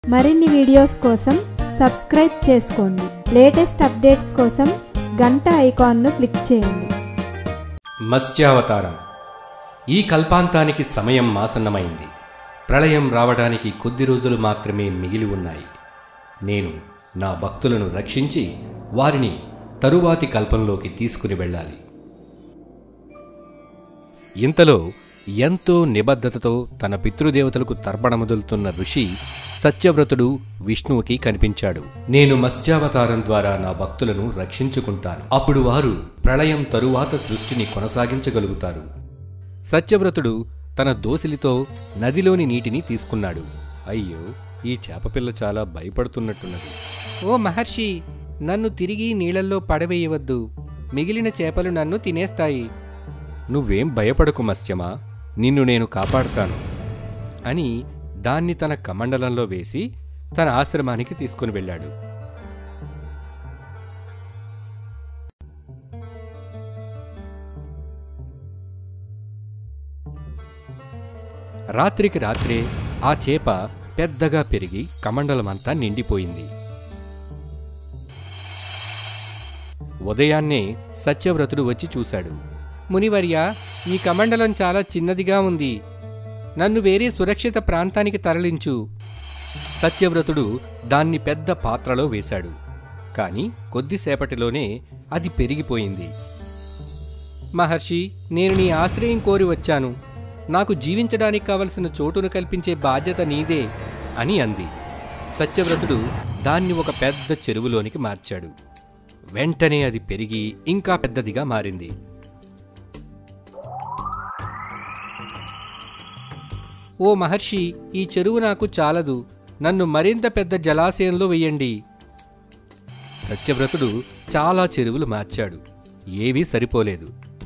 మరిన్ని వీడియోస్ కోసం సబ్స్క్రైబ్ చేసుకోండి లేటెస్ట్ అప్డేట్స్ కోసం గంట ఐకాన్ను క్లిక్ చేయండి మత్స్యావతారం ఈ కల్పాంతానికి సమయం మాసన్నమైంది ప్రళయం రావడానికి కొద్ది రోజులు మాత్రమే మిగిలి ఉన్నాయి నేను నా భక్తులను రక్షించి వారిని తరువాతి కల్పంలోకి తీసుకుని వెళ్ళాలి ఇంతలో ఎంతో నిబద్ధతతో తన పితృదేవతలకు తర్పణముదులుతున్న ఋషి సత్యవ్రతుడు విష్ణువుకి కనిపించాడు నేను మత్స్యావతారం ద్వారా నా భక్తులను రక్షించుకుంటాను అప్పుడు వారు ప్రళయం తరువాత సృష్టిని కొనసాగించగలుగుతారు సత్యవ్రతుడు తన దోసిలితో నదిలోని నీటిని తీసుకున్నాడు అయ్యో ఈ చేపపిల్ల చాలా భయపడుతున్నట్టున్నది ఓ మహర్షి నన్ను తిరిగి నీళ్ళల్లో పడవేయవద్దు మిగిలిన చేపలు నన్ను తినేస్తాయి నువ్వేం భయపడకు మత్స్యమా నిన్ను నేను కాపాడుతాను అని దాన్ని తన కమండలంలో వేసి తన ఆశ్రమానికి తీసుకుని వెళ్ళాడు రాత్రికి రాత్రే ఆ చేప పెద్దగా పెరిగి కమండలమంతా నిండిపోయింది ఉదయాన్నే సత్యవ్రతుడు వచ్చి చూశాడు మునివర్య ఈ కమండలం చాలా చిన్నదిగా ఉంది నన్ను వేరే సురక్షిత ప్రాంతానికి తరలించు సత్యవ్రతుడు దాన్ని పెద్ద పాత్రలో వేశాడు కాని కొద్దిసేపటిలోనే అది పెరిగిపోయింది మహర్షి నేను నీ ఆశ్రయం కోరి వచ్చాను నాకు జీవించడానికి కావలసిన చోటును కల్పించే బాధ్యత నీదే అని అంది సత్యవ్రతుడు దాన్ని ఒక పెద్ద చెరువులోనికి మార్చాడు వెంటనే అది పెరిగి ఇంకా పెద్దదిగా మారింది ఓ మహర్షి ఈ చెరువు నాకు చాలదు నన్ను మరింత పెద్ద జలాశయంలో వెయ్యండి సత్యవ్రతుడు చాలా చెరువులు మార్చాడు ఏవీ సరిపోలేదు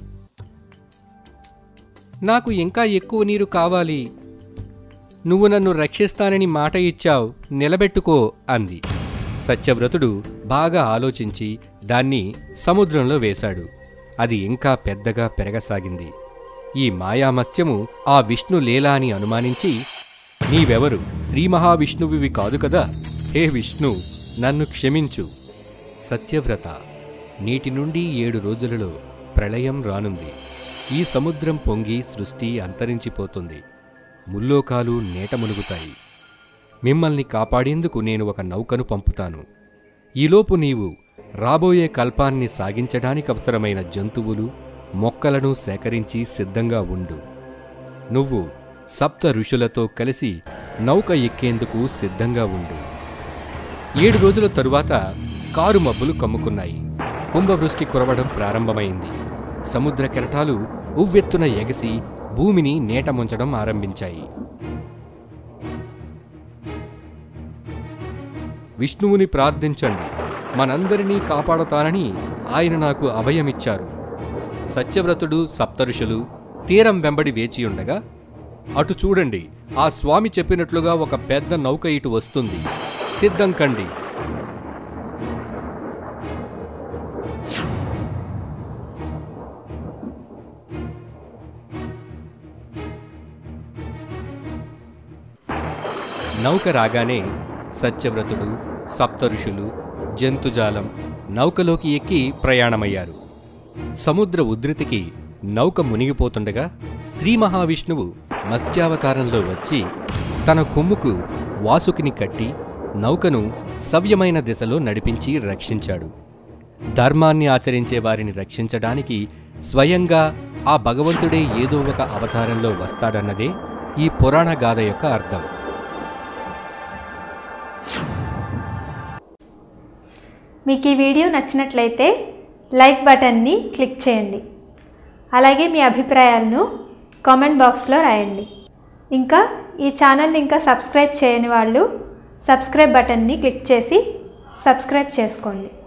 నాకు ఇంకా ఎక్కువ నీరు కావాలి నువ్వు నన్ను రక్షిస్తానని మాట ఇచ్చావు నిలబెట్టుకో అంది సత్యవ్రతుడు బాగా ఆలోచించి దాన్ని సముద్రంలో వేశాడు అది ఇంకా పెద్దగా పెరగసాగింది ఈ మాయామత్స్యము ఆ విష్ణు లీల అని అనుమానించి నీవెవరు శ్రీ మహావిష్ణువివి కాదు కదా హే విష్ణు నన్ను క్షమించు సత్యవ్రత నీటి నుండి ఏడు రోజులలో ప్రళయం రానుంది ఈ సముద్రం పొంగి సృష్టి అంతరించిపోతుంది ముల్లోకాలు నేట మునుగుతాయి మిమ్మల్ని కాపాడేందుకు నేను ఒక నౌకను పంపుతాను ఈలోపు నీవు రాబోయే కల్పాన్ని సాగించడానికి అవసరమైన జంతువులు మొక్కలను సేకరించి సిద్ధంగా ఉండు నువ్వు సప్త ఋషులతో కలిసి నౌక ఎక్కేందుకు సిద్ధంగా ఉండు ఏడు రోజుల తరువాత కారు మబ్బులు కమ్ముకున్నాయి కుంభవృష్టి కురవడం ప్రారంభమైంది సముద్ర కెరటాలు ఉవ్వెత్తున ఎగసి భూమిని నేట ముంచడం ఆరంభించాయి విష్ణువుని ప్రార్థించండి మనందరినీ కాపాడుతానని ఆయన నాకు అభయమిచ్చారు సత్యవ్రతుడు సప్తఋషులు తీరం వెంబడి వేచియుండగా అటు చూడండి ఆ స్వామి చెప్పినట్లుగా ఒక పెద్ద నౌక ఇటు వస్తుంది సిద్ధం కండి నౌక రాగానే సత్యవ్రతుడు సప్తఋషులు జంతుజాలం నౌకలోకి ఎక్కి ప్రయాణమయ్యారు సముద్ర ఉధృతికి నౌక మునిగిపోతుండగా శ్రీ మహావిష్ణువు మత్స్యావతారంలో వచ్చి తన కొమ్ముకు వాసుకిని కట్టి నౌకను సవ్యమైన దిశలో నడిపించి రక్షించాడు ధర్మాన్ని ఆచరించే వారిని రక్షించడానికి స్వయంగా ఆ భగవంతుడే ఏదో ఒక అవతారంలో వస్తాడన్నదే ఈ పురాణ గాథ యొక్క అర్థం మీకు ఈ వీడియో నచ్చినట్లయితే లైక్ బటన్ని క్లిక్ చేయండి అలాగే మీ అభిప్రాయాలను కామెంట్ బాక్స్లో రాయండి ఇంకా ఈ ఛానల్ని ఇంకా సబ్స్క్రైబ్ చేయని వాళ్ళు సబ్స్క్రైబ్ బటన్ని క్లిక్ చేసి సబ్స్క్రైబ్ చేసుకోండి